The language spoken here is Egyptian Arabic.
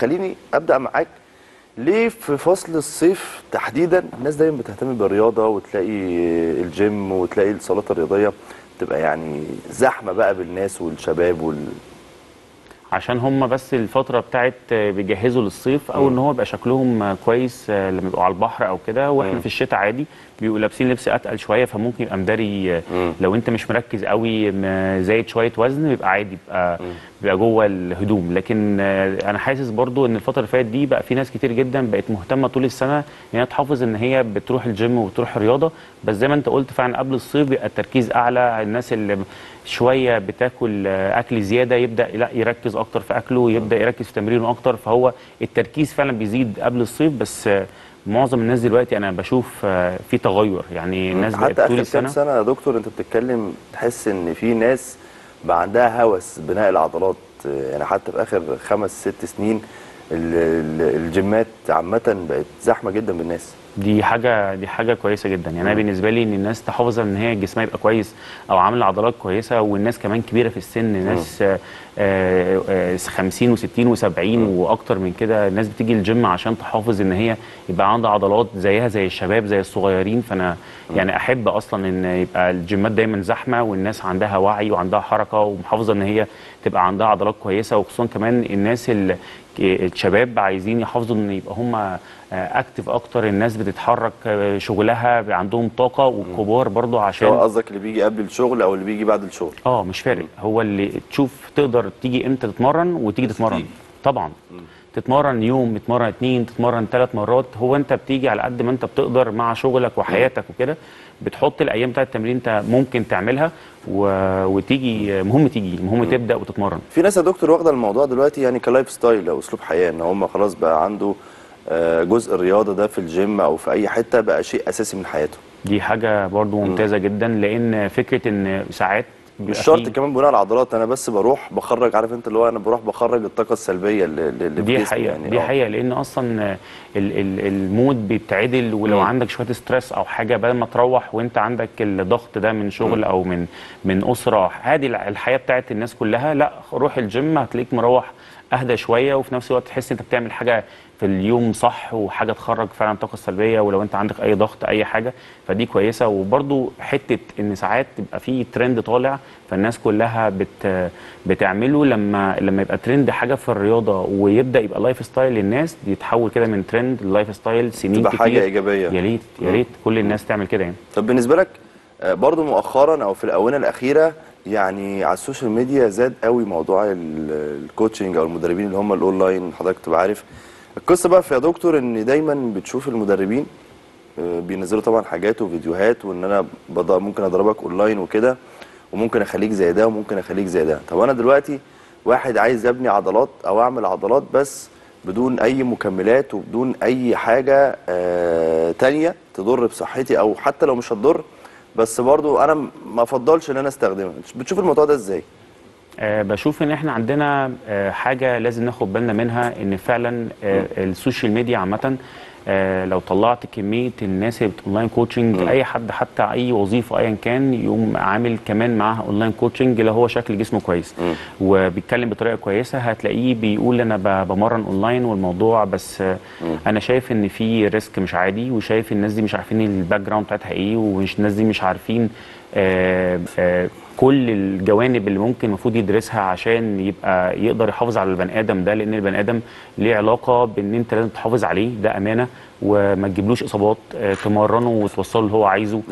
خليني ابدا معاك ليه في فصل الصيف تحديدا الناس دايما بتهتم بالرياضه وتلاقي الجيم وتلاقي الصالات الرياضيه تبقى يعني زحمه بقى بالناس والشباب وال عشان هم بس الفتره بتاعت بيجهزوا للصيف او ان هو يبقى شكلهم كويس لما يبقوا على البحر او كده واحنا في الشتاء عادي بيبقوا لابسين لبس اتقل شويه فممكن يبقى مداري لو انت مش مركز قوي م- زايد شويه وزن بيبقى عادي بيبقى بيبقى جوه الهدوم لكن آه، انا حاسس برضو ان الفتره اللي فاتت دي بقى في ناس كتير جدا بقت مهتمه طول السنه ان هي تحافظ ان هي بتروح الجيم وبتروح الرياضه بس زي ما انت قلت فعلا قبل الصيف بيبقى التركيز اعلى الناس اللي شويه بتاكل آه، اكل زياده يبدا لا يركز اكتر في اكله يبدا يركز في تمرينه اكتر فهو التركيز فعلا بيزيد قبل الصيف بس آه، معظم الناس دلوقتي انا بشوف آه، في تغير يعني الناس بقت حتى طول اخر كام السنه سنه يا دكتور انت بتتكلم تحس ان في ناس بقى عندها هوس بناء العضلات يعني حتى في اخر خمس ست سنين ال- ال- الجيمات عامه بقت زحمه جدا بالناس دي حاجه دي حاجه كويسه جدا يعني انا بالنسبه لي ان الناس تحافظ ان هي جسمها يبقى كويس او عامله عضلات كويسه والناس كمان كبيره في السن ناس آه، آه، آه، 50 و60 و70 واكتر من كده الناس بتيجي الجيم عشان تحافظ ان هي يبقى عندها عضلات زيها زي الشباب زي الصغيرين فانا يعني احب اصلا ان يبقى الجيمات دايما زحمه والناس عندها وعي وعندها حركه ومحافظه ان هي تبقى عندها عضلات كويسه وخصوصا كمان الناس ال- الشباب عايزين يحافظوا ان يبقى هم اكتف اكتر الناس بتتحرك آه، شغلها بيبقى عندهم طاقه والكبار برضو عشان سواء قصدك اللي بيجي قبل الشغل او اللي بيجي بعد الشغل اه مش فارق هو اللي تشوف تقدر تيجي امتى تتمرن وتيجي تتمرن تيجي. طبعا تتمرن يوم تتمرن اتنين تتمرن ثلاث مرات هو انت بتيجي على قد ما انت بتقدر مع شغلك وحياتك وكده بتحط الايام بتاعت التمرين انت ممكن تعملها و... وتيجي مهم تيجي المهم تبدا وتتمرن في ناس يا دكتور واخده الموضوع دلوقتي يعني كلايف ستايل او اسلوب حياه ان هم خلاص بقى عنده آه، جزء الرياضه ده في الجيم او في اي حته بقى شيء اساسي من حياته دي حاجه برضو ممتازه جدا لان فكره ان ساعات مش بيبقى شرط في- كمان بناء على العضلات انا بس بروح بخرج عارف انت اللي هو انا بروح بخرج الطاقه السلبيه اللي, اللي في دي جسمي حقيقة يعني دي آه. حقيقة لأن أصلا ال ال المود بيتعدل ولو مم. عندك شوية ستريس أو حاجة بدل ما تروح وأنت عندك الضغط ده من شغل أو من من أسرة هذه الحياة بتاعت الناس كلها لا روح الجيم هتلاقيك مروح أهدى شوية وفي نفس الوقت تحس أنت بتعمل حاجة في اليوم صح وحاجة تخرج فعلا الطاقة السلبية ولو أنت عندك أي ضغط أي حاجة فدي كويسة وبرضو حتة إن ساعات تبقى في ترند طالع فالناس كلها بت بتعمله لما لما يبقى ترند حاجه في الرياضه ويبدا يبقى لايف ستايل للناس يتحول كده من ترند للايف ستايل سنين تبقى كتير حاجة إيجابية. يا ريت يا ريت كل الناس تعمل كده يعني طب بالنسبه لك آه، برضو مؤخرا او في الاونه الاخيره يعني على السوشيال ميديا زاد قوي موضوع ال- الكوتشنج او المدربين اللي هم الاونلاين حضرتك تبقى عارف القصه بقى في يا دكتور ان دايما بتشوف المدربين آه، بينزلوا طبعا حاجات وفيديوهات وان انا بض- ممكن اضربك اونلاين وكده وممكن اخليك زي ده وممكن اخليك زي ده طب انا دلوقتي واحد عايز يبني عضلات او اعمل عضلات بس بدون اي مكملات وبدون اي حاجه آه تانية تضر بصحتي او حتى لو مش هتضر بس برضو انا م- ما افضلش ان انا استخدمها بتشوف الموضوع ده ازاي أه بشوف ان احنا عندنا أه حاجه لازم ناخد بالنا منها ان فعلا أه السوشيال ميديا عامه أه لو طلعت كميه الناس اللي بت اونلاين كوتشنج اي حد حتى اي وظيفه ايا كان يقوم عامل كمان معاها اونلاين كوتشنج اللي هو شكل جسمه كويس وبيتكلم بطريقه كويسه هتلاقيه بيقول انا ب- بمرن اونلاين والموضوع بس أه انا شايف ان في ريسك مش عادي وشايف الناس دي مش عارفين الباك جراوند بتاعتها ايه ومش الناس دي مش عارفين آه، آه، كل الجوانب اللي ممكن المفروض يدرسها عشان يبقى يقدر يحافظ على البني ادم ده لان البني ادم ليه علاقه بان انت لازم تحافظ عليه ده امانه وما تجيبلوش اصابات آه، تمرنه وتوصله اللي هو عايزه